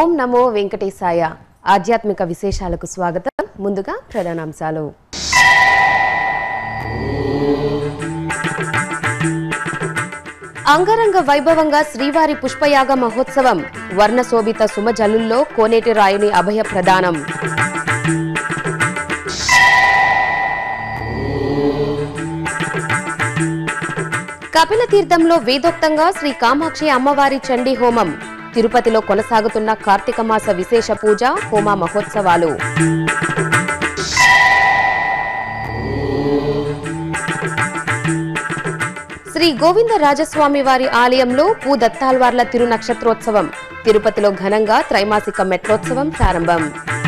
ఓం నమో వెంకటేశాయ ఆధ్యాత్మిక విశేషాలకు స్వాగతం ముందుగా ప్రధానాంశాలు అంగరంగ వైభవంగా శ్రీవారి పుష్పయాగ మహోత్సవం వర్ణశోభిత సుమజల్లుల్లో కోనేటి రాయుని అభయ ప్రదానం కపిల తీర్థంలో వేదోక్తంగా శ్రీ కామాక్షి అమ్మవారి చండీ హోమం తిరుపతిలో కొనసాగుతున్న కార్తీక మాస విశేష పూజ హోమ మహోత్సవాలు శ్రీ గోవింద రాజస్వామి వారి ఆలయంలో పూ దత్తాల్వార్ల తిరునక్షత్రోత్సవం తిరుపతిలో ఘనంగా త్రైమాసిక మెట్రోత్సవం ప్రారంభం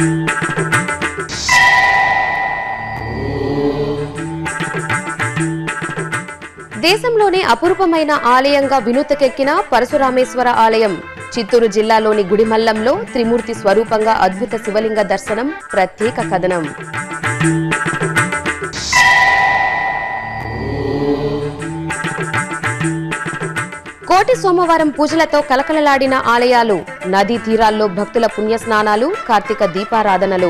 దేశంలోనే అపురూపమైన ఆలయంగా వినూతకెక్కిన పరశురామేశ్వర ఆలయం చిత్తూరు జిల్లాలోని గుడిమల్లంలో త్రిమూర్తి స్వరూపంగా అద్భుత శివలింగ దర్శనం ప్రత్యేక కథనం కోటి సోమవారం పూజలతో కలకలలాడిన ఆలయాలు నదీ తీరాల్లో భక్తుల పుణ్యస్నానాలు కార్తీక దీపారాధనలు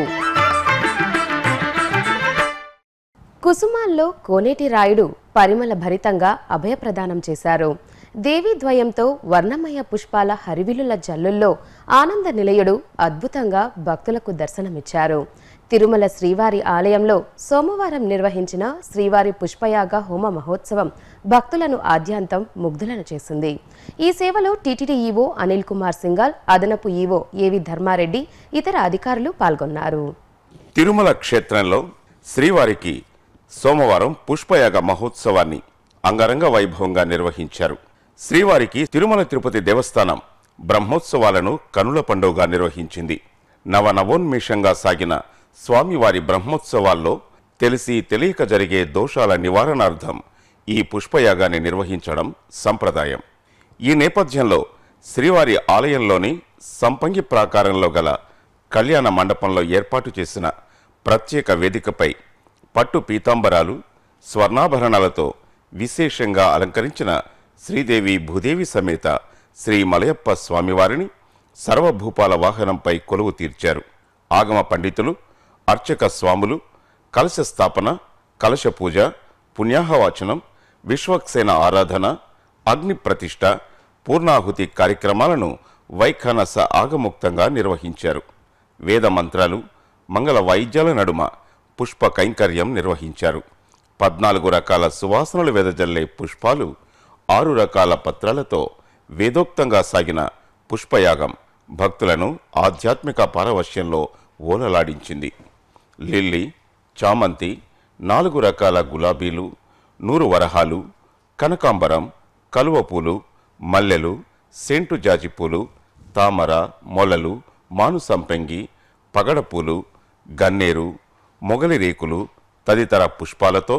కుసుమాల్లో కోనేటి రాయుడు పరిమళ భరితంగా అభయప్రదానం చేశారు దేవీ ద్వయంతో వర్ణమయ పుష్పాల హరివిలుల జల్లుల్లో ఆనంద నిలయుడు అద్భుతంగా భక్తులకు దర్శనమిచ్చారు తిరుమల శ్రీవారి ఆలయంలో సోమవారం నిర్వహించిన శ్రీవారి పుష్పయాగ హోమ మహోత్సవం భక్తులను ఆద్యాంతం ముగ్ధులను చేసింది ఈ సేవలో టీటీడీ ఈవో అనిల్ కుమార్ సింగాల్ అదనపు ఈవో ఏవి ధర్మారెడ్డి ఇతర అధికారులు పాల్గొన్నారు తిరుమల క్షేత్రంలో శ్రీవారికి సోమవారం పుష్పయాగ మహోత్సవాన్ని అంగరంగ వైభవంగా నిర్వహించారు శ్రీవారికి తిరుమల తిరుపతి దేవస్థానం బ్రహ్మోత్సవాలను కనుల పండుగగా నిర్వహించింది నవనవోన్మేషంగా సాగిన స్వామివారి బ్రహ్మోత్సవాల్లో తెలిసి తెలియక జరిగే దోషాల నివారణార్థం ఈ పుష్పయాగాన్ని నిర్వహించడం సంప్రదాయం ఈ నేపథ్యంలో శ్రీవారి ఆలయంలోని సంపంగి ప్రాకారంలో గల కళ్యాణ మండపంలో ఏర్పాటు చేసిన ప్రత్యేక వేదికపై పట్టు పీతాంబరాలు స్వర్ణాభరణాలతో విశేషంగా అలంకరించిన శ్రీదేవి భూదేవి సమేత శ్రీ మలయప్ప స్వామివారిని సర్వభూపాల వాహనంపై కొలువు తీర్చారు ఆగమ పండితులు అర్చక స్వాములు కలశ స్థాపన కలశ పూజ పుణ్యాహవాచనం విశ్వక్సేన ఆరాధన అగ్ని ప్రతిష్ట పూర్ణాహుతి కార్యక్రమాలను వైఖానస ఆగముక్తంగా నిర్వహించారు వేద మంత్రాలు మంగళ వాయిద్యాల నడుమ పుష్ప కైంకర్యం నిర్వహించారు పద్నాలుగు రకాల సువాసనలు వెదజల్లే పుష్పాలు ఆరు రకాల పత్రాలతో వేదోక్తంగా సాగిన పుష్పయాగం భక్తులను ఆధ్యాత్మిక పారవశ్యంలో ఓలలాడించింది లిల్లీ చామంతి నాలుగు రకాల గులాబీలు నూరు వరహాలు కనకాంబరం కలువ పూలు మల్లెలు సెంటు జాజి పూలు తామర మొలలు మానుసంపెంగి పగడపూలు గన్నేరు మొగలి రేకులు తదితర పుష్పాలతో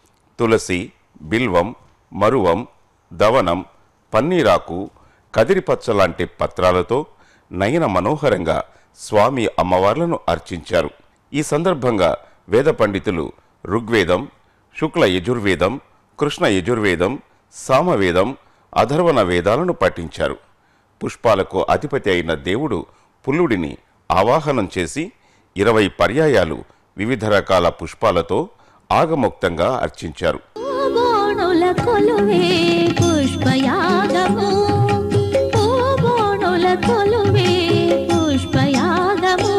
తులసి బిల్వం మరువం దవనం పన్నీరాకు కదిరిపచ్చ లాంటి పత్రాలతో నయన మనోహరంగా స్వామి అమ్మవార్లను అర్చించారు ఈ సందర్భంగా వేద పండితులు ఋగ్వేదం శుక్ల యజుర్వేదం కృష్ణ యజుర్వేదం సామవేదం అధర్వణ వేదాలను పఠించారు పుష్పాలకు అధిపతి అయిన దేవుడు పుల్లుడిని ఆవాహనం చేసి ఇరవై పర్యాయాలు వివిధ రకాల పుష్పాలతో ఆగమోక్తంగా అర్చించారు పూబోణుల కొలువే పుష్పయాగము పూబోణుల కొలువే పుష్పయాగము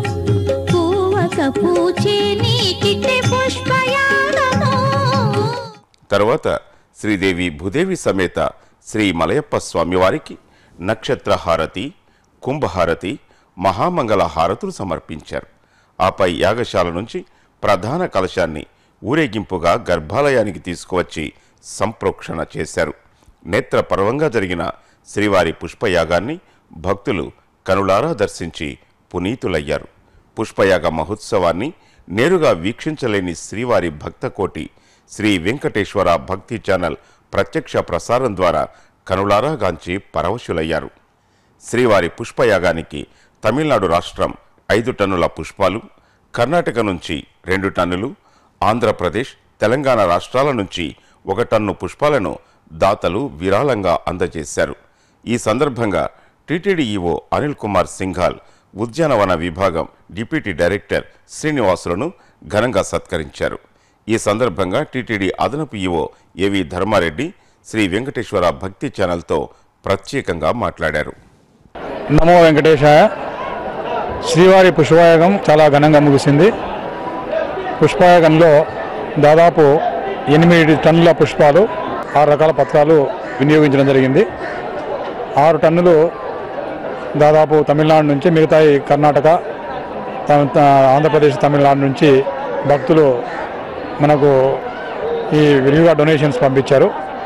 పూవక పూచే నీకిటే పుష్పయాగము తరువాత శ్రీదేవి భూదేవి సమేత శ్రీ మలయప్ప స్వామివారికి నక్షత్ర హారతి కుంభహారతి మహామంగళ హారతులు సమర్పించారు ఆపై యాగశాల నుంచి ప్రధాన కలశాన్ని ఊరేగింపుగా గర్భాలయానికి తీసుకువచ్చి సంప్రోక్షణ చేశారు నేత్రపర్వంగా జరిగిన శ్రీవారి పుష్పయాగాన్ని భక్తులు కనులారా దర్శించి పునీతులయ్యారు పుష్పయాగ మహోత్సవాన్ని నేరుగా వీక్షించలేని శ్రీవారి భక్తకోటి శ్రీ వెంకటేశ్వర భక్తి ఛానల్ ప్రత్యక్ష ప్రసారం ద్వారా కనులారా గాంచి పరవశులయ్యారు శ్రీవారి పుష్పయాగానికి తమిళనాడు రాష్ట్రం ఐదు టన్నుల పుష్పాలు కర్ణాటక నుంచి రెండు టన్నులు ఆంధ్రప్రదేశ్ తెలంగాణ రాష్ట్రాల నుంచి ఒక టన్ను పుష్పాలను దాతలు విరాళంగా అందజేశారు ఈ సందర్భంగా టీటీడీ ఈవో అనిల్ కుమార్ సింఘాల్ ఉద్యానవన విభాగం డిప్యూటీ డైరెక్టర్ శ్రీనివాసులను ఘనంగా సత్కరించారు ఈ సందర్భంగా టీటీడీ అదనపు ఈవో ఏవి ధర్మారెడ్డి శ్రీ వెంకటేశ్వర భక్తి ఛానల్తో ప్రత్యేకంగా మాట్లాడారు నమో వెంకటేశాయ శ్రీవారి పుష్పయాగం చాలా ఘనంగా ముగిసింది పుష్పయాగంలో దాదాపు ఎనిమిది టన్నుల పుష్పాలు ఆరు రకాల పత్రాలు వినియోగించడం జరిగింది ఆరు టన్నులు దాదాపు తమిళనాడు నుంచి మిగతాయి కర్ణాటక త- త- ఆంధ్రప్రదేశ్ తమిళనాడు నుంచి భక్తులు మనకు ఈ విరివిగా డొనేషన్స్ పంపించారు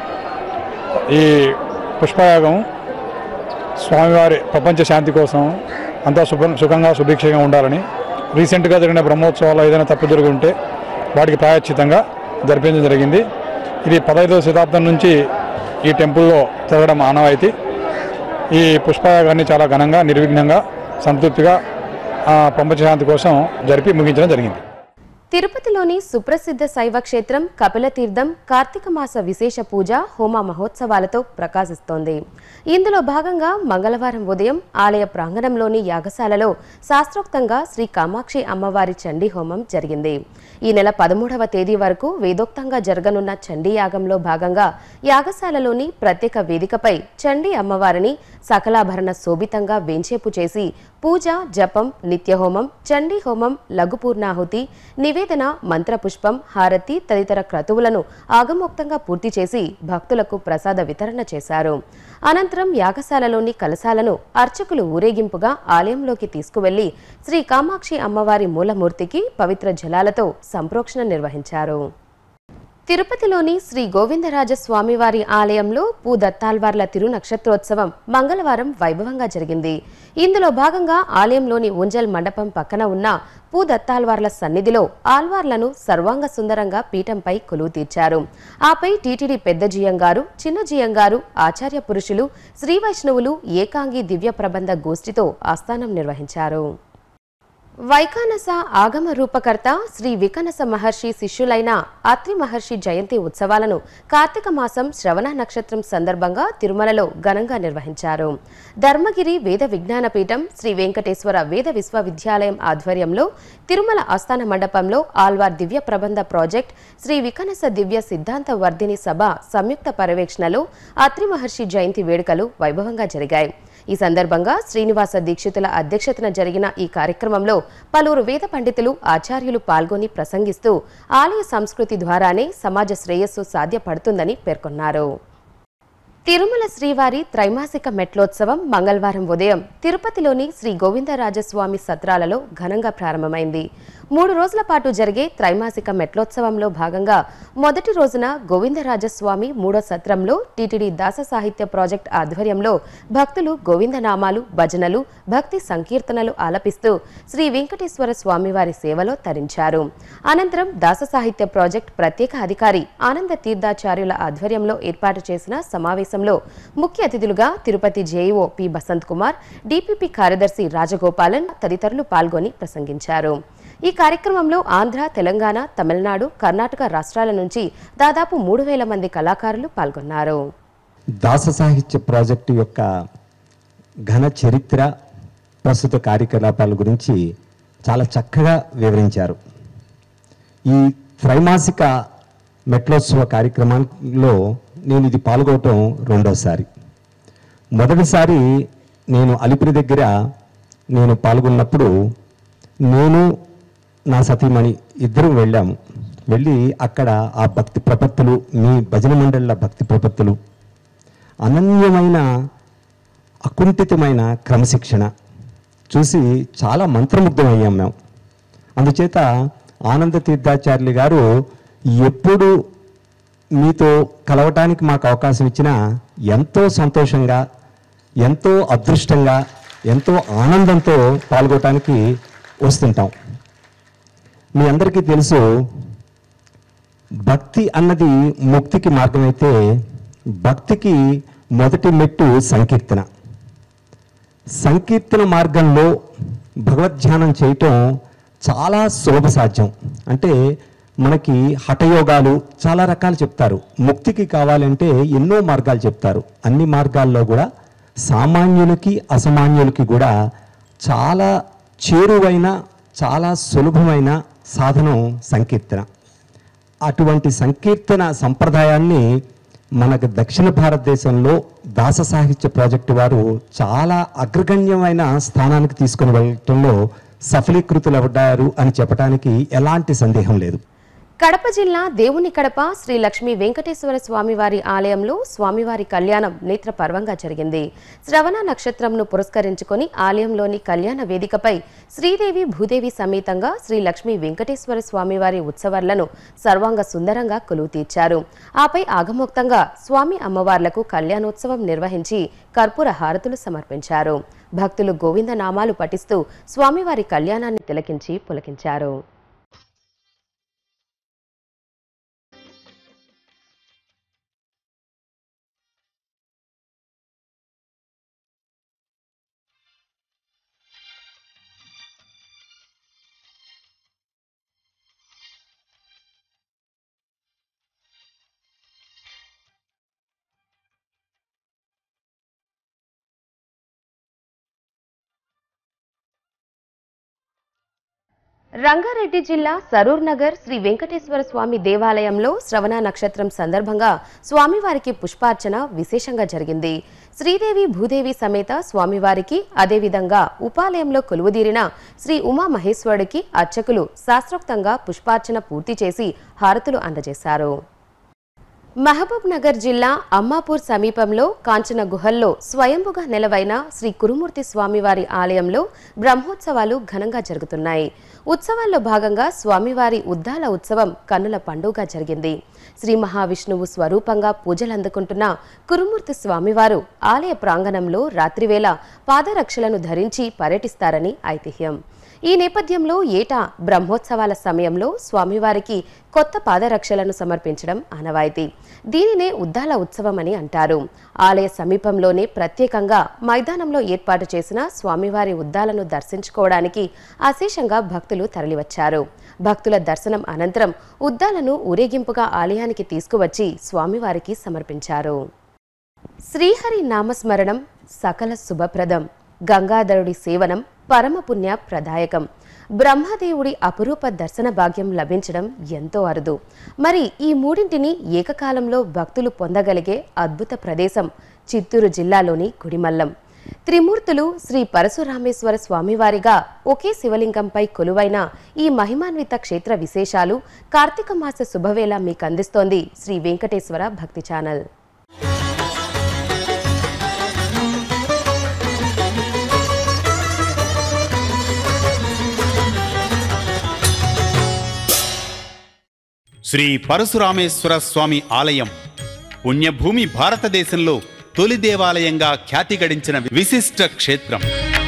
ఈ పుష్పయాగం స్వామివారి ప్రపంచ శాంతి కోసం అంతా శుభ సుఖంగా సుభిక్షంగా ఉండాలని రీసెంట్గా జరిగిన బ్రహ్మోత్సవాల్లో ఏదైనా తప్పు జరిగి ఉంటే వాటికి ప్రాయశ్చితంగా జరిపించడం జరిగింది ఇది పదహైదవ శతాబ్దం నుంచి ఈ టెంపుల్లో జరగడం ఆనవాయితీ ఈ పుష్పయాగాన్ని చాలా ఘనంగా నిర్విఘ్నంగా సంతృప్తిగా ఆ, ప్రపంచ శాంతి కోసం జరిపి ముగించడం జరిగింది తిరుపతిలోని సుప్రసిద్ధ శైవ క్షేత్రం కపిలతీర్థం కార్తీక మాస విశేష పూజ హోమ మహోత్సవాలతో ప్రకాశిస్తోంది ఇందులో భాగంగా మంగళవారం ఉదయం ఆలయ ప్రాంగణంలోని యాగశాలలో శాస్త్రోక్తంగా శ్రీ కామాక్షి అమ్మవారి చండీ హోమం జరిగింది ఈ నెల పదమూడవ తేదీ వరకు వేదోక్తంగా జరగనున్న చండీ యాగంలో భాగంగా యాగశాలలోని ప్రత్యేక వేదికపై చండీ అమ్మవారిని సకలాభరణ శోభితంగా వేంచేపు చేసి పూజ జపం నిత్యహోమం చండీ హోమం లఘుపూర్ణాహుతి నివేదన మంత్రపుష్పం హారతి తదితర క్రతువులను ఆగమోక్తంగా పూర్తి చేసి భక్తులకు ప్రసాద వితరణ చేశారు అనంతరం యాగశాలలోని కలశాలను అర్చకులు ఊరేగింపుగా ఆలయంలోకి తీసుకువెళ్లి శ్రీ కామాక్షి అమ్మవారి మూలమూర్తికి పవిత్ర జలాలతో సంప్రోక్షణ నిర్వహించారు తిరుపతిలోని శ్రీ గోవిందరాజ స్వామివారి ఆలయంలో పూ దత్తాల్వార్ల తిరు నక్షత్రోత్సవం మంగళవారం వైభవంగా జరిగింది ఇందులో భాగంగా ఆలయంలోని ఊంజల్ మండపం పక్కన ఉన్న పూ దత్తాల్వార్ల సన్నిధిలో ఆల్వార్లను సర్వాంగ సుందరంగా పీఠంపై కొలువు తీర్చారు ఆపై టీటీడీ పెద్ద జియంగారు చిన్న జియంగారు ఆచార్య పురుషులు శ్రీ వైష్ణవులు ఏకాంగి దివ్య ప్రబంధ గోష్ఠితో ఆస్థానం నిర్వహించారు వైకానస ఆగమ రూపకర్త శ్రీ వికనస మహర్షి శిష్యులైన అత్రి మహర్షి జయంతి ఉత్సవాలను కార్తీక మాసం శ్రవణ నక్షత్రం సందర్భంగా తిరుమలలో ఘనంగా నిర్వహించారు ధర్మగిరి వేద విజ్ఞాన పీఠం శ్రీ వెంకటేశ్వర వేద విశ్వవిద్యాలయం ఆధ్వర్యంలో తిరుమల ఆస్థాన మండపంలో ఆల్వార్ దివ్య ప్రబంధ ప్రాజెక్ట్ శ్రీ వికనస దివ్య సిద్ధాంత వర్ధిని సభ సంయుక్త పర్యవేక్షణలో అత్రి మహర్షి జయంతి వేడుకలు వైభవంగా జరిగాయి ఈ సందర్భంగా శ్రీనివాస దీక్షితుల అధ్యక్షతన జరిగిన ఈ కార్యక్రమంలో పలువురు వేద పండితులు ఆచార్యులు పాల్గొని ప్రసంగిస్తూ ఆలయ సంస్కృతి ద్వారానే సమాజ శ్రేయస్సు సాధ్యపడుతుందని పేర్కొన్నారు తిరుమల శ్రీవారి త్రైమాసిక మెట్లోత్సవం మంగళవారం ఉదయం తిరుపతిలోని శ్రీ గోవిందరాజస్వామి సత్రాలలో ఘనంగా ప్రారంభమైంది మూడు రోజుల పాటు జరిగే త్రైమాసిక మెట్లోత్సవంలో భాగంగా మొదటి రోజున గోవిందరాజస్వామి మూడో సత్రంలో టీటీడీ దాస సాహిత్య ప్రాజెక్ట్ ఆధ్వర్యంలో భక్తులు గోవిందనామాలు భజనలు భక్తి సంకీర్తనలు ఆలపిస్తూ శ్రీ వెంకటేశ్వర స్వామివారి సేవలో తరించారు అనంతరం దాస సాహిత్య ప్రాజెక్ట్ ప్రత్యేక అధికారి ఆనంద తీర్థాచార్యుల ఆధ్వర్యంలో ఏర్పాటు చేసిన సమావేశంలో ముఖ్య అతిథులుగా Tirupati JEO P Basant Kumar DPP కార్యదర్శి రాజగోపాలన్ తదితరులు పాల్గొని ప్రసంగించారు ఈ కార్యక్రమంలో ఆంధ్ర తెలంగాణ తమిళనాడు కర్ణాటక రాష్ట్రాల నుంచి దాదాపు మూడు వేల మంది కళాకారులు పాల్గొన్నారు దాస సాహిత్య ప్రాజెక్టు యొక్క ఘన చరిత్ర ప్రస్తుత కార్యకలాపాల గురించి చాలా చక్కగా వివరించారు ఈ త్రైమాసిక మెట్లోత్సవ కార్యక్రమంలో నేను ఇది పాల్గొనటం రెండోసారి మొదటిసారి నేను అలిపిరి దగ్గర నేను పాల్గొన్నప్పుడు నేను నా సతీమణి ఇద్దరం వెళ్ళాము వెళ్ళి అక్కడ ఆ భక్తి ప్రపత్తులు మీ భజన మండళ్ళ భక్తి ప్రపత్తులు అనన్యమైన అకుంఠితమైన క్రమశిక్షణ చూసి చాలా మంత్రముగ్ధమయ్యాం మేము అందుచేత ఆనంద తీర్థాచార్యులు గారు ఎప్పుడు మీతో కలవటానికి మాకు అవకాశం ఇచ్చినా ఎంతో సంతోషంగా ఎంతో అదృష్టంగా ఎంతో ఆనందంతో పాల్గొనటానికి వస్తుంటాం మీ అందరికీ తెలుసు భక్తి అన్నది ముక్తికి మార్గమైతే భక్తికి మొదటి మెట్టు సంకీర్తన సంకీర్తన మార్గంలో భగవద్ధ్యానం చేయటం చాలా సులభ సాధ్యం అంటే మనకి హఠయోగాలు చాలా రకాలు చెప్తారు ముక్తికి కావాలంటే ఎన్నో మార్గాలు చెప్తారు అన్ని మార్గాల్లో కూడా సామాన్యులకి అసామాన్యులకి కూడా చాలా చేరువైన చాలా సులభమైన సాధనం సంకీర్తన అటువంటి సంకీర్తన సంప్రదాయాన్ని మనకు దక్షిణ భారతదేశంలో దాస సాహిత్య ప్రాజెక్టు వారు చాలా అగ్రగణ్యమైన స్థానానికి తీసుకుని వెళ్ళటంలో సఫలీకృతులు అవ్వడారు అని చెప్పడానికి ఎలాంటి సందేహం లేదు కడప జిల్లా దేవుని కడప శ్రీ లక్ష్మీ వెంకటేశ్వర స్వామివారి ఆలయంలో స్వామివారి కళ్యాణం నేత్ర పర్వంగా జరిగింది శ్రవణ నక్షత్రంను పురస్కరించుకొని ఆలయంలోని కళ్యాణ వేదికపై శ్రీదేవి భూదేవి సమేతంగా శ్రీ లక్ష్మీ వెంకటేశ్వర స్వామివారి ఉత్సవాలను సర్వాంగ సుందరంగా కొలువు తీర్చారు ఆపై ఆగమోక్తంగా స్వామి అమ్మవార్లకు కళ్యాణోత్సవం నిర్వహించి కర్పూర హారతులు సమర్పించారు భక్తులు గోవింద నామాలు పఠిస్తూ స్వామివారి కళ్యాణాన్ని తిలకించి పులకించారు రంగారెడ్డి జిల్లా సరూర్ నగర్ శ్రీ వెంకటేశ్వర స్వామి దేవాలయంలో శ్రవణ నక్షత్రం సందర్భంగా స్వామివారికి పుష్పార్చన విశేషంగా జరిగింది శ్రీదేవి భూదేవి సమేత స్వామివారికి అదేవిధంగా ఉపాలయంలో కొలువుదీరిన శ్రీ ఉమా మహేశ్వరుడికి అర్చకులు శాస్త్రోక్తంగా పుష్పార్చన పూర్తి చేసి హారతులు అందజేశారు మహబూబ్ నగర్ జిల్లా అమ్మాపూర్ సమీపంలో కాంచన గుహల్లో స్వయంభుగా నెలవైన శ్రీ కురుమూర్తి స్వామివారి ఆలయంలో బ్రహ్మోత్సవాలు ఘనంగా జరుగుతున్నాయి ఉత్సవాల్లో భాగంగా స్వామివారి ఉద్దాల ఉత్సవం కన్నుల పండుగ జరిగింది శ్రీ మహావిష్ణువు స్వరూపంగా పూజలందుకుంటున్న కురుమూర్తి స్వామివారు ఆలయ ప్రాంగణంలో రాత్రివేళ పాదరక్షలను ధరించి పర్యటిస్తారని ఐతిహ్యం ఈ నేపథ్యంలో ఏటా బ్రహ్మోత్సవాల సమయంలో స్వామివారికి కొత్త పాదరక్షలను సమర్పించడం ఆనవాయితీ దీనినే ఉద్దాల ఉత్సవం అని అంటారు ఆలయ సమీపంలోనే ప్రత్యేకంగా మైదానంలో ఏర్పాటు చేసిన స్వామివారి ఉద్దాలను దర్శించుకోవడానికి అశేషంగా భక్తులు తరలివచ్చారు భక్తుల దర్శనం అనంతరం ఉద్దాలను ఊరేగింపుగా ఆలయానికి తీసుకువచ్చి స్వామివారికి సమర్పించారు శ్రీహరి నామస్మరణం సకల శుభప్రదం గంగాధరుడి సేవనం పరమపుణ్య ప్రదాయకం బ్రహ్మదేవుడి అపురూప దర్శన భాగ్యం లభించడం ఎంతో అరుదు మరి ఈ మూడింటిని ఏకకాలంలో భక్తులు పొందగలిగే అద్భుత ప్రదేశం చిత్తూరు జిల్లాలోని గుడిమల్లం త్రిమూర్తులు శ్రీ పరశురామేశ్వర స్వామివారిగా ఒకే శివలింగంపై కొలువైన ఈ మహిమాన్విత క్షేత్ర విశేషాలు కార్తీక మాస శుభవేళ మీకు అందిస్తోంది శ్రీ వెంకటేశ్వర భక్తి ఛానల్ శ్రీ పరశురామేశ్వర స్వామి ఆలయం పుణ్యభూమి భారతదేశంలో తొలి దేవాలయంగా ఖ్యాతి గడించిన విశిష్ట క్షేత్రం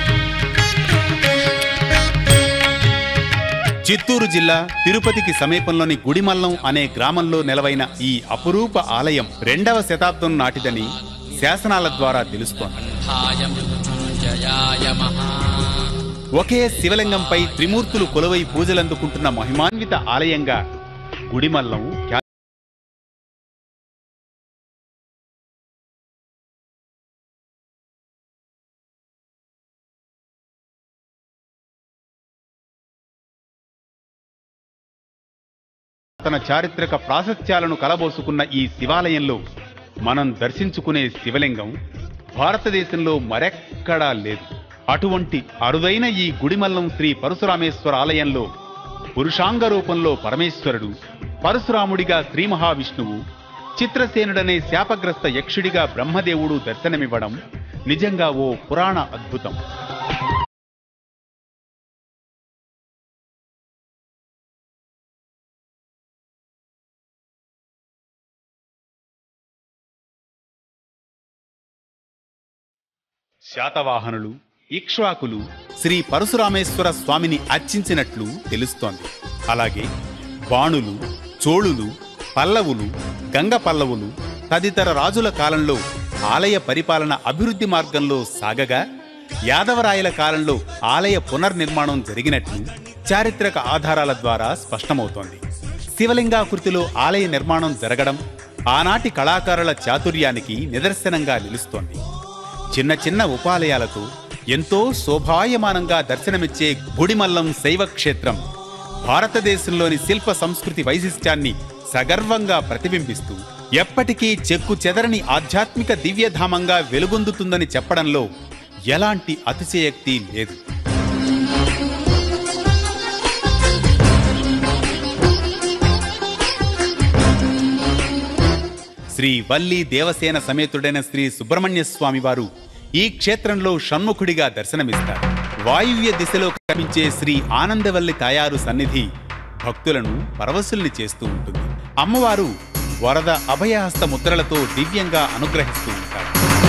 చిత్తూరు జిల్లా తిరుపతికి సమీపంలోని గుడిమల్లం అనే గ్రామంలో నెలవైన ఈ అపురూప ఆలయం రెండవ శతాబ్దం నాటిదని శాసనాల ద్వారా తెలుస్తోంది ఒకే శివలింగంపై త్రిమూర్తులు కొలువై పూజలందుకుంటున్న మహిమాన్విత ఆలయంగా గుడిమల్లం ఖ్యాతి తన చారిత్రక ప్రాశస్త్యాలను కలబోసుకున్న ఈ శివాలయంలో మనం దర్శించుకునే శివలింగం భారతదేశంలో మరెక్కడా లేదు అటువంటి అరుదైన ఈ గుడిమల్లం శ్రీ పరశురామేశ్వర ఆలయంలో పురుషాంగ రూపంలో పరమేశ్వరుడు పరశురాముడిగా శ్రీ మహావిష్ణువు చిత్రసేనుడనే శాపగ్రస్త యక్షుడిగా బ్రహ్మదేవుడు దర్శనమివ్వడం నిజంగా ఓ పురాణ అద్భుతం శాతవాహనులు ఇక్ష్వాకులు శ్రీ పరశురామేశ్వర స్వామిని అర్చించినట్లు తెలుస్తోంది అలాగే బాణులు చోళులు పల్లవులు గంగ పల్లవులు తదితర రాజుల కాలంలో ఆలయ పరిపాలన అభివృద్ధి మార్గంలో సాగగా యాదవరాయల కాలంలో ఆలయ పునర్నిర్మాణం జరిగినట్లు చారిత్రక ఆధారాల ద్వారా స్పష్టమవుతోంది శివలింగాకృతిలో ఆలయ నిర్మాణం జరగడం ఆనాటి కళాకారుల చాతుర్యానికి నిదర్శనంగా నిలుస్తోంది చిన్న చిన్న ఉపాలయాలతో ఎంతో శోభాయమానంగా దర్శనమిచ్చే గుడిమల్లం శైవ క్షేత్రం భారతదేశంలోని శిల్ప సంస్కృతి వైశిష్ట్యాన్ని సగర్వంగా ప్రతిబింబిస్తూ ఎప్పటికీ చెక్కు చెదరని ఆధ్యాత్మిక దివ్యధామంగా వెలుగొందుతుందని చెప్పడంలో ఎలాంటి అతిశయక్తి లేదు శ్రీ వల్లి దేవసేన సమేతుడైన శ్రీ సుబ్రహ్మణ్య స్వామి వారు ఈ క్షేత్రంలో షణ్ముఖుడిగా దర్శనమిస్తారు వాయువ్య దిశలో కనిపించే శ్రీ ఆనందవల్లి తాయారు సన్నిధి భక్తులను పరవశుల్ని చేస్తూ ఉంటుంది అమ్మవారు వరద అభయహస్త ముద్రలతో దివ్యంగా అనుగ్రహిస్తూ ఉంటారు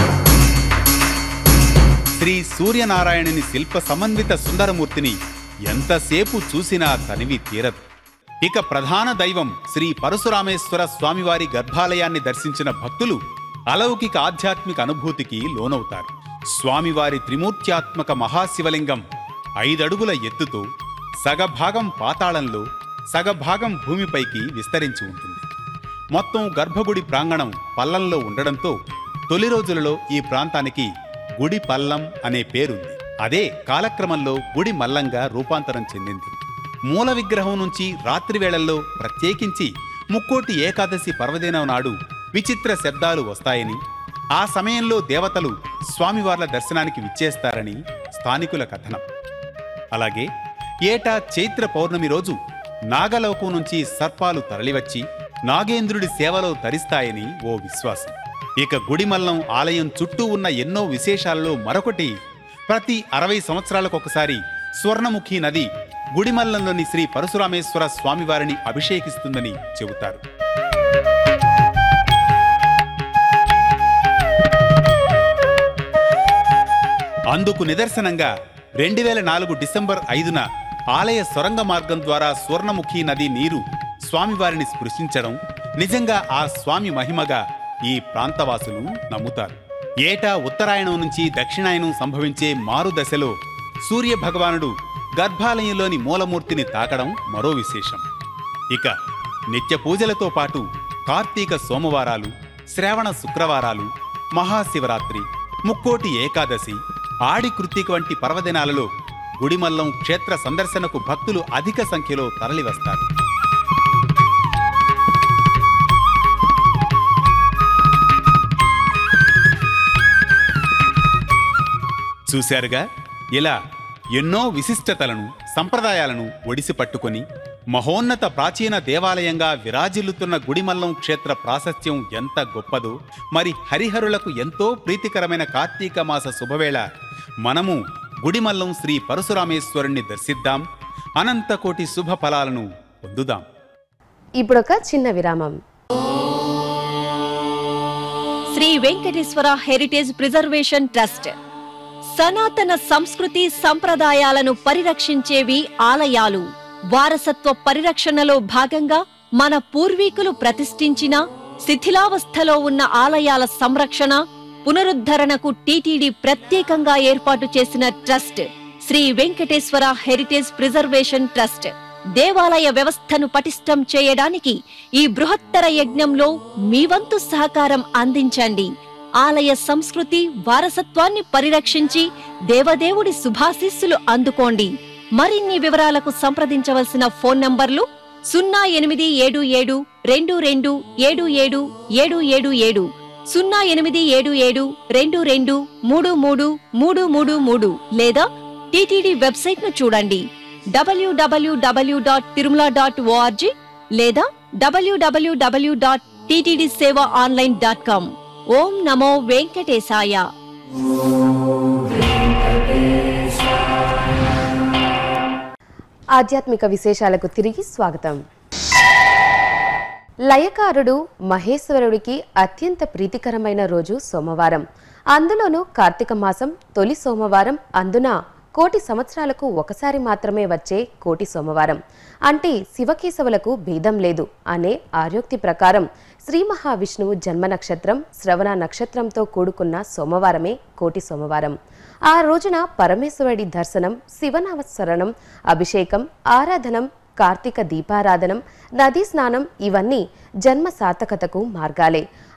శ్రీ సూర్యనారాయణుని శిల్ప సమన్విత సుందరమూర్తిని ఎంతసేపు చూసినా తనివి తీరదు ఇక ప్రధాన దైవం శ్రీ పరశురామేశ్వర స్వామివారి గర్భాలయాన్ని దర్శించిన భక్తులు అలౌకిక ఆధ్యాత్మిక అనుభూతికి లోనవుతారు స్వామివారి త్రిమూర్త్యాత్మక మహాశివలింగం ఐదడుగుల ఎత్తుతో సగభాగం పాతాళంలో సగభాగం భూమిపైకి విస్తరించి ఉంటుంది మొత్తం గర్భగుడి ప్రాంగణం పల్లంలో ఉండడంతో తొలి రోజులలో ఈ ప్రాంతానికి గుడి పల్లం అనే పేరుంది అదే కాలక్రమంలో గుడి మల్లంగా రూపాంతరం చెందింది మూల విగ్రహం నుంచి రాత్రి వేళల్లో ప్రత్యేకించి ముక్కోటి ఏకాదశి పర్వదినం నాడు విచిత్ర శబ్దాలు వస్తాయని ఆ సమయంలో దేవతలు స్వామివార్ల దర్శనానికి విచ్చేస్తారని స్థానికుల కథనం అలాగే ఏటా చైత్ర పౌర్ణమి రోజు నాగలోకం నుంచి సర్పాలు తరలివచ్చి నాగేంద్రుడి సేవలో తరిస్తాయని ఓ విశ్వాసం ఇక గుడిమల్లం ఆలయం చుట్టూ ఉన్న ఎన్నో విశేషాలలో మరొకటి ప్రతి అరవై సంవత్సరాలకొకసారి స్వర్ణముఖి నది గుడిమల్లంలోని శ్రీ పరశురామేశ్వర స్వామివారిని అభిషేకిస్తుందని చెబుతారు అందుకు నిదర్శనంగా రెండు వేల నాలుగు డిసెంబర్ ఐదున ఆలయ సొరంగ మార్గం ద్వారా స్వర్ణముఖి నది నీరు స్వామివారిని స్పృశించడం నిజంగా ఆ స్వామి మహిమగా ఈ ప్రాంతవాసులు నమ్ముతారు ఏటా ఉత్తరాయణం నుంచి దక్షిణాయనం సంభవించే మారు దశలో సూర్య భగవానుడు గర్భాలయంలోని మూలమూర్తిని తాకడం మరో విశేషం ఇక నిత్య పూజలతో పాటు కార్తీక సోమవారాలు శ్రావణ శుక్రవారాలు మహాశివరాత్రి ముక్కోటి ఏకాదశి ఆడి కృత్తిక వంటి పర్వదినాలలో గుడిమల్లం క్షేత్ర సందర్శనకు భక్తులు అధిక సంఖ్యలో తరలివస్తారు చూశారుగా ఇలా ఎన్నో విశిష్టతలను సంప్రదాయాలను ఒడిసి పట్టుకొని మహోన్నత ప్రాచీన దేవాలయంగా విరాజిల్లుతున్న గుడిమల్లం క్షేత్ర ప్రాశస్త్యం ఎంత గొప్పదో మరి హరిహరులకు ఎంతో ప్రీతికరమైన కార్తీక మాస శుభవేళ మనము గుడిమల్లం శ్రీ పరశురామేశ్వరుణ్ణి దర్శిద్దాం అనంతకోటి శుభ ఫలాలను పొందుదాం ఇప్పుడొక చిన్న విరామం Shri Venkateswara heritage preservation trust సనాతన సంస్కృతి సంప్రదాయాలను పరిరక్షించేవి ఆలయాలు వారసత్వ పరిరక్షణలో భాగంగా మన పూర్వీకులు ప్రతిష్ఠించిన శిథిలావస్థలో ఉన్న ఆలయాల సంరక్షణ పునరుద్ధరణకు టీటీడీ ప్రత్యేకంగా ఏర్పాటు చేసిన trust Shri Venkateswara heritage preservation trust దేవాలయ వ్యవస్థను పటిష్టం చేయడానికి ఈ బృహత్తర యజ్ఞంలో మీ వంతు సహకారం అందించండి ఆలయ సంస్కృతి వారసత్వాన్ని పరిరక్షించి దేవదేవుడి శుభాశీస్సులు అందుకోండి మరిన్ని వివరాలకు సంప్రదించవలసిన ఫోన్ నంబర్లు సున్నా ఎనిమిది ఏడు ఏడు రెండు రెండు ఏడు ఏడు ఏడు ఏడు ఏడు సున్నా ఎనిమిది ఏడు ఏడు రెండు రెండు మూడు మూడు మూడు మూడు మూడు లేదా టీటీడీ వెబ్సైట్ ను చూడండి WWW dot Tirumala dot ORG లేదా WWW dot TTD Seva online dot com ఓం నమో వెంకటేశాయ ఆధ్యాత్మిక విశేషాలకు తిరిగి స్వాగతం లయకారుడు మహేశ్వరుడికి అత్యంత ప్రీతికరమైన రోజు సోమవారం అందులోనూ కార్తీక మాసం తొలి సోమవారం అందున కోటి సంవత్సరాలకు ఒకసారి మాత్రమే వచ్చే కోటి సోమవారం అంటే శివకేశవులకు భేదం లేదు అనే ఆర్యోక్తి ప్రకారం శ్రీ మహావిష్ణువు జన్మ నక్షత్రం శ్రవణ నక్షత్రంతో కూడుకున్న సోమవారమే కోటి సోమవారం ఆ రోజున పరమేశ్వరుడి దర్శనం శివనామస్మరణం అభిషేకం ఆరాధనం కార్తీక దీపారాధనం నదీ స్నానం ఇవన్నీ జన్మ సార్థకతకు మార్గాలే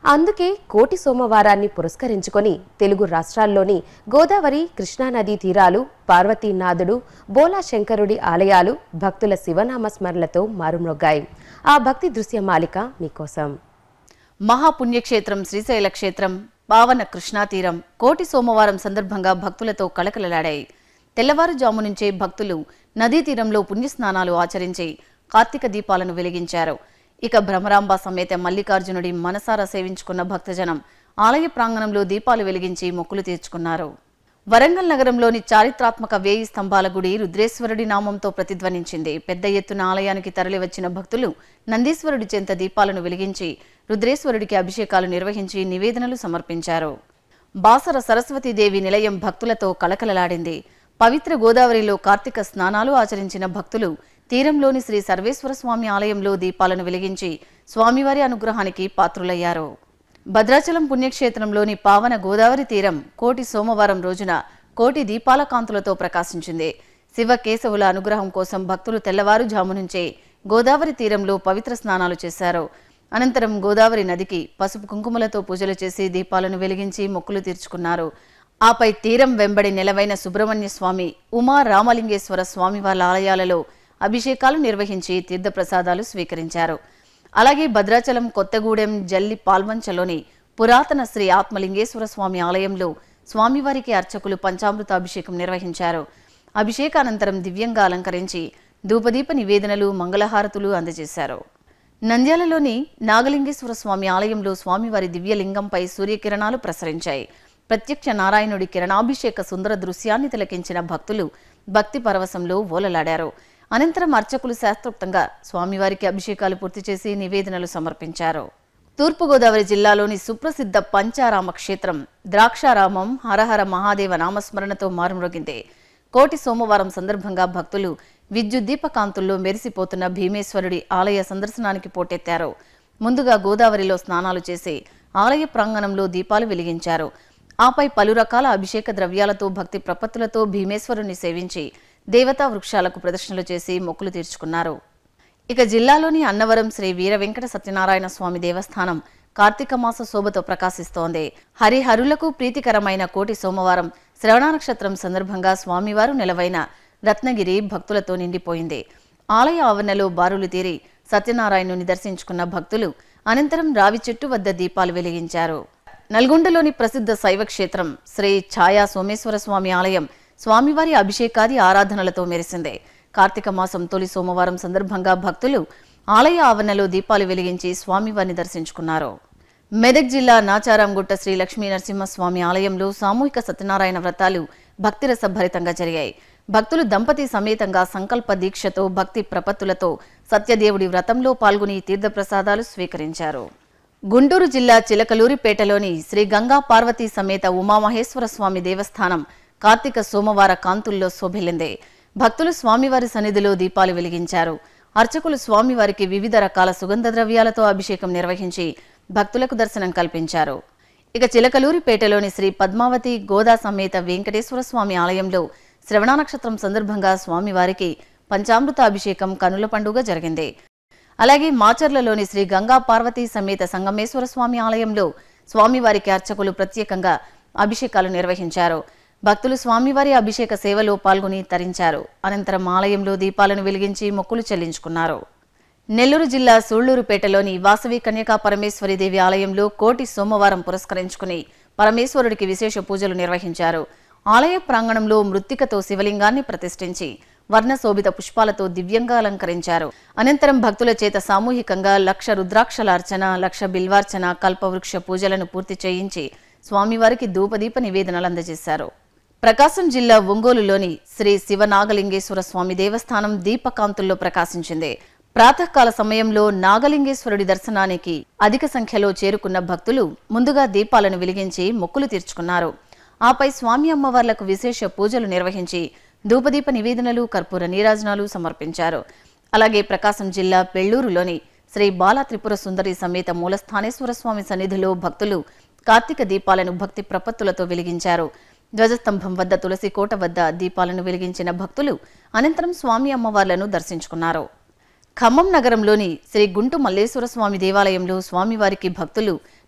అందుకే కోటి సోమవారాన్ని పురస్కరించుకొని తెలుగు రాష్ట్రాల్లోని గోదావరి కృష్ణానదీ తీరాలు పార్వతీనాథుడు బోలా శంకరుడి ఆలయాలు భక్తుల శివనామ స్మరణలతో మారుమ్రొగ్గాయి ఆ భక్తి దృశ్యమాలిక మీకోసం మహాపుణ్యక్షేత్రం శ్రీశైల క్షేత్రం పావన కృష్ణా తీరం కోటి సోమవారం సందర్భంగా భక్తులతో కళకళలాడాయి తెల్లవారుజాము నుంచే భక్తులు నదీ తీరంలో పుణ్యస్నానాలు ఆచరించి కార్తీక దీపాలను వెలిగించారు ఇక భ్రమరాంబ సమేత మల్లికార్జునుడి మనసారా సేవించుకున్న భక్తజనం ఆలయ ప్రాంగణంలో దీపాలు వెలిగించి మొక్కులు తీర్చుకున్నారు వరంగల్ నగరంలోని చారిత్రాత్మక వేయి స్తంభాల గుడి రుద్రేశ్వరుడి నామంతో ప్రతిధ్వనించింది పెద్ద ఎత్తున ఆలయానికి తరలివచ్చిన భక్తులు నందీశ్వరుడి చెంత దీపాలను వెలిగించి రుద్రేశ్వరుడికి అభిషేకాలు నిర్వహించి నివేదనలు సమర్పించారు బాసర సరస్వతీదేవి నిలయం భక్తులతో కలకలలాడింది పవిత్ర గోదావరిలో కార్తీక స్నానాలు ఆచరించిన భక్తులు తీరంలోని శ్రీ సర్వేశ్వర స్వామి ఆలయంలో దీపాలను వెలిగించి స్వామివారి అనుగ్రహానికి పాత్రులయ్యారు భద్రాచలం పుణ్యక్షేత్రంలోని పావన గోదావరి తీరం కోటి సోమవారం రోజున కోటి దీపాల కాంతులతో ప్రకాశించింది శివ కేశవుల అనుగ్రహం కోసం భక్తులు తెల్లవారుజాము నుంచే గోదావరి తీరంలో పవిత్ర స్నానాలు చేశారు అనంతరం గోదావరి నదికి పసుపు కుంకుమలతో పూజలు చేసి దీపాలను వెలిగించి మొక్కులు తీర్చుకున్నారు ఆపై తీరం వెంబడి నెలవైన సుబ్రహ్మణ్య స్వామి ఉమా రామలింగేశ్వర స్వామివార్ల ఆలయాలలో అభిషేకాలు నిర్వహించి తీర్థప్రసాదాలు స్వీకరించారు అలాగే భద్రాచలం కొత్తగూడెం జల్లి పాల్వంచలోని పురాతన శ్రీ ఆత్మలింగేశ్వర స్వామి ఆలయంలో స్వామివారికి అర్చకులు పంచామృత అభిషేకం నిర్వహించారు అభిషేకానంతరం దివ్యంగా అలంకరించి ధూపదీప నివేదనలు మంగళహారతులు అందజేశారు నంద్యాలలోని నాగలింగేశ్వర స్వామి ఆలయంలో స్వామివారి దివ్యలింగంపై సూర్యకిరణాలు ప్రసరించాయి ప్రత్యక్ష నారాయణుడి కిరణాభిషేక సుందర దృశ్యాన్ని తిలకించిన భక్తులు భక్తి పరవశంలో ఓలలాడారు అనంతరం అర్చకులు శాస్త్రోక్తంగా స్వామివారికి అభిషేకాలు పూర్తి చేసి నివేదనలు సమర్పించారు తూర్పుగోదావరి జిల్లాలోని సుప్రసిద్ధ పంచారామ క్షేత్రం ద్రాక్షారామం హరహర మహాదేవ నామస్మరణతో మారుమ్రోగింది కోటి సోమవారం సందర్భంగా భక్తులు విద్యుత్ దీపకాంతుల్లో మెరిసిపోతున్న భీమేశ్వరుడి ఆలయ సందర్శనానికి పోటెత్తారు ముందుగా గోదావరిలో స్నానాలు చేసి ఆలయ ప్రాంగణంలో దీపాలు వెలిగించారు ఆపై పలు రకాల అభిషేక ద్రవ్యాలతో భక్తి ప్రపత్తులతో భీమేశ్వరుని సేవించి దేవతా వృక్షాలకు ప్రదర్శనలు చేసి మొక్కులు తీర్చుకున్నారు ఇక జిల్లాలోని అన్నవరం శ్రీ వీర వెంకట సత్యనారాయణ స్వామి దేవస్థానం కార్తీక మాస శోభతో ప్రకాశిస్తోంది హరిహరులకు ప్రీతికరమైన కోటి సోమవారం శ్రవణ నక్షత్రం సందర్భంగా స్వామివారు నెలవైన రత్నగిరి భక్తులతో నిండిపోయింది ఆలయ ఆవరణలో బారులు తీరి సత్యనారాయణుని దర్శించుకున్న భక్తులు అనంతరం రావి చెట్టు వద్ద దీపాలు వెలిగించారు నల్గొండలోని ప్రసిద్ధ శైవ క్షేత్రం శ్రీ ఛాయా సోమేశ్వర స్వామి ఆలయం స్వామివారి అభిషేకాది ఆరాధనలతో మెరిసిందే కార్తీక మాసం తొలి సోమవారం సందర్భంగా భక్తులు ఆలయ ఆవరణలో దీపాలు వెలిగించి స్వామివారిని దర్శించుకున్నారు మెదక్ జిల్లా నాచారాంగుట్ట శ్రీ లక్ష్మీ నరసింహస్వామి ఆలయంలో సామూహిక సత్యనారాయణ వ్రతాలు భక్తిరస భరితంగా జరిగాయి భక్తులు దంపతి సమేతంగా సంకల్ప దీక్షతో భక్తి ప్రపత్తులతో సత్యదేవుడి వ్రతంలో పాల్గొని తీర్థప్రసాదాలు స్వీకరించారు గుంటూరు జిల్లా చిలకలూరిపేటలోని శ్రీ గంగా పార్వతీ సమేత ఉమామహేశ్వర స్వామి దేవస్థానం కార్తీక సోమవార కాంతుల్లో శోభిల్లిందే భక్తులు స్వామివారి సన్నిధిలో దీపాలు వెలిగించారు అర్చకులు స్వామివారికి వివిధ రకాల సుగంధ ద్రవ్యాలతో అభిషేకం నిర్వహించి భక్తులకు దర్శనం కల్పించారు ఇక చిలకలూరిపేటలోని శ్రీ పద్మావతి గోదా సమేత వెంకటేశ్వర స్వామి ఆలయంలో శ్రవణ నక్షత్రం సందర్భంగా స్వామివారికి పంచామృత అభిషేకం కనుల పండుగ జరిగింది అలాగే మాచర్లలోని శ్రీ గంగా పార్వతీ సమేత సంగమేశ్వర స్వామి ఆలయంలో స్వామివారికి అర్చకులు ప్రత్యేకంగా అభిషేకాలు నిర్వహించారు భక్తులు స్వామివారి అభిషేక సేవలో పాల్గొని తరించారు అనంతరం ఆలయంలో దీపాలను వెలిగించి మొక్కులు చెల్లించుకున్నారు నెల్లూరు జిల్లా సూళ్లూరుపేటలోని వాసవి కన్యకా పరమేశ్వరి దేవి ఆలయంలో కోటి సోమవారం పురస్కరించుకుని పరమేశ్వరుడికి విశేష పూజలు నిర్వహించారు ఆలయ ప్రాంగణంలో మృత్తికతో శివలింగాన్ని ప్రతిష్ఠించి వర్ణశోభిత పుష్పాలతో దివ్యంగా అలంకరించారు అనంతరం భక్తుల చేత సామూహికంగా లక్ష రుద్రాక్షల అర్చన లక్ష బిల్వార్చన కల్పవృక్ష పూజలను పూర్తి చేయించి స్వామివారికి ధూపదీప నివేదనలు అందజేశారు ప్రకాశం జిల్లా ఒంగోలులోని శ్రీ శివనాగలింగేశ్వర స్వామి దేవస్థానం దీపకాంతుల్లో ప్రకాశించింది ప్రాతకాల సమయంలో నాగలింగేశ్వరుడి దర్శనానికి అధిక సంఖ్యలో చేరుకున్న భక్తులు ముందుగా దీపాలను వెలిగించి మొక్కులు తీర్చుకున్నారు ఆపై స్వామి అమ్మవార్లకు విశేష పూజలు నిర్వహించి ధూపదీప నివేదనలు కర్పూర నీరాజనాలు సమర్పించారు అలాగే ప్రకాశం జిల్లా పెళ్లూరులోని శ్రీ బాల త్రిపుర సుందరి సమేత మూలస్థానేశ్వర స్వామి సన్నిధిలో భక్తులు కార్తీక దీపాలను భక్తి ప్రపత్తులతో వెలిగించారు ధ్వజస్తంభం వద్ద తులసి కోట వద్ద దీపాలను వెలిగించిన భక్తులు అనంతరం స్వామి అమ్మవార్లను దర్శించుకున్నారు ఖమ్మం నగరంలోని శ్రీ గుంటు మల్లేశ్వర స్వామి దేవాలయంలో స్వామివారికి భక్తులు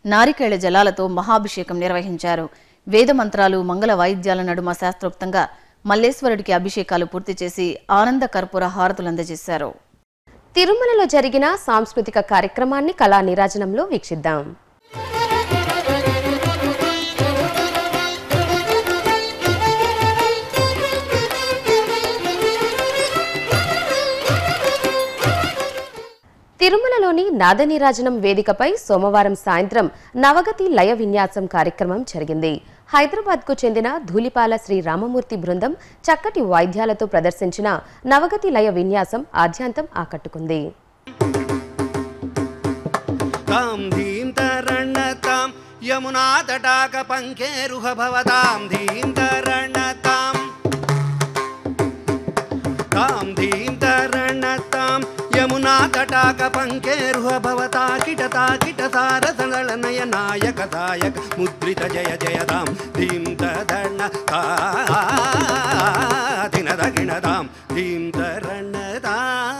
నారికేళ జలాలతో మహాభిషేకం నిర్వహించారు వేద మంత్రాలు మంగళ వాయిద్యాల నడుమ శాస్త్రోక్తంగా మల్లేశ్వరుడికి అభిషేకాలు పూర్తి చేసి ఆనంద కర్పూర హారతులు అందజేశారు తిరుమలలో జరిగిన సాంస్కృతిక కార్యక్రమాన్ని కళా నీరాజనంలో వీక్షిద్దాం తిరుమలలోని నాదనీరాజనం వేదికపై సోమవారం సాయంత్రం నవగతి లయ విన్యాసం కార్యక్రమం జరిగింది హైదరాబాద్కు చెందిన ధూళిపాల శ్రీ రామమూర్తి బృందం చక్కటి వాయిద్యాలతో ప్రదర్శించిన నవగతి లయ విన్యాసం ఆద్యాంతం ఆకట్టుకుంది तां धीं तरणतां यमुना तटाक पङ्केरुह भवतां धीं तरणताम् तां धीं तरणतां यमुना तटाक पङ्केरुह भवता किटता किटतारसनयनाय कथायक मुद्रित जय जयतां धीं तरणता दिनदगिणतां धीं तरणताम्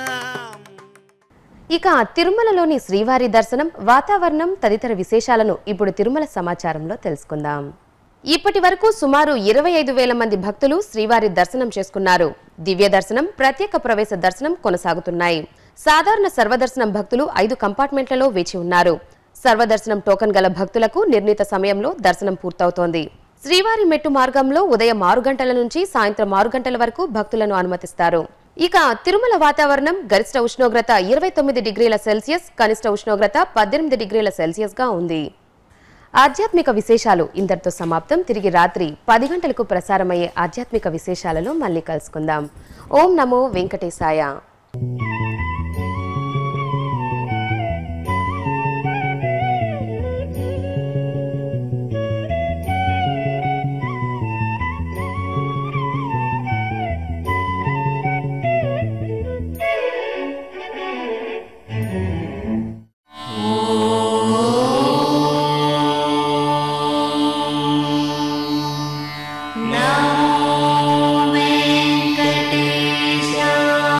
ఇక తిరుమలలోని శ్రీవారి దర్శనం వాతావరణం తదితర విశేషాలను ఇప్పుడు తిరుమల సమాచారంలో తెలుసుకుందాం ఇప్పటి వరకు సుమారు ఇరవై ఐదు వేల మంది భక్తులు శ్రీవారి దర్శనం చేసుకున్నారు దివ్య దర్శనం ప్రత్యేక ప్రవేశ దర్శనం కొనసాగుతున్నాయి సాధారణ సర్వదర్శనం భక్తులు ఐదు కంపార్ట్మెంట్లలో వేచి ఉన్నారు సర్వదర్శనం టోకన్ గల భక్తులకు నిర్ణీత సమయంలో దర్శనం పూర్తవుతోంది శ్రీవారి మెట్టు మార్గంలో ఉదయం ఆరు గంటల నుంచి సాయంత్రం ఆరు గంటల వరకు భక్తులను అనుమతిస్తారు ఇక తిరుమల వాతావరణం గరిష్ట ఉష్ణోగ్రత ఇరవై తొమ్మిది డిగ్రీల సెల్సియస్ కనిష్ట ఉష్ణోగ్రత పద్దెనిమిది డిగ్రీల సెల్సియస్ గా ఉంది ఆధ్యాత్మిక విశేషాలు ఇంతటితో సమాప్తం తిరిగి రాత్రి పది గంటలకు ప్రసారమయ్యే ఆధ్యాత్మిక విశేషాలలో మళ్ళీ కలుసుకుందాం ఓం నమో వెంకటేశాయ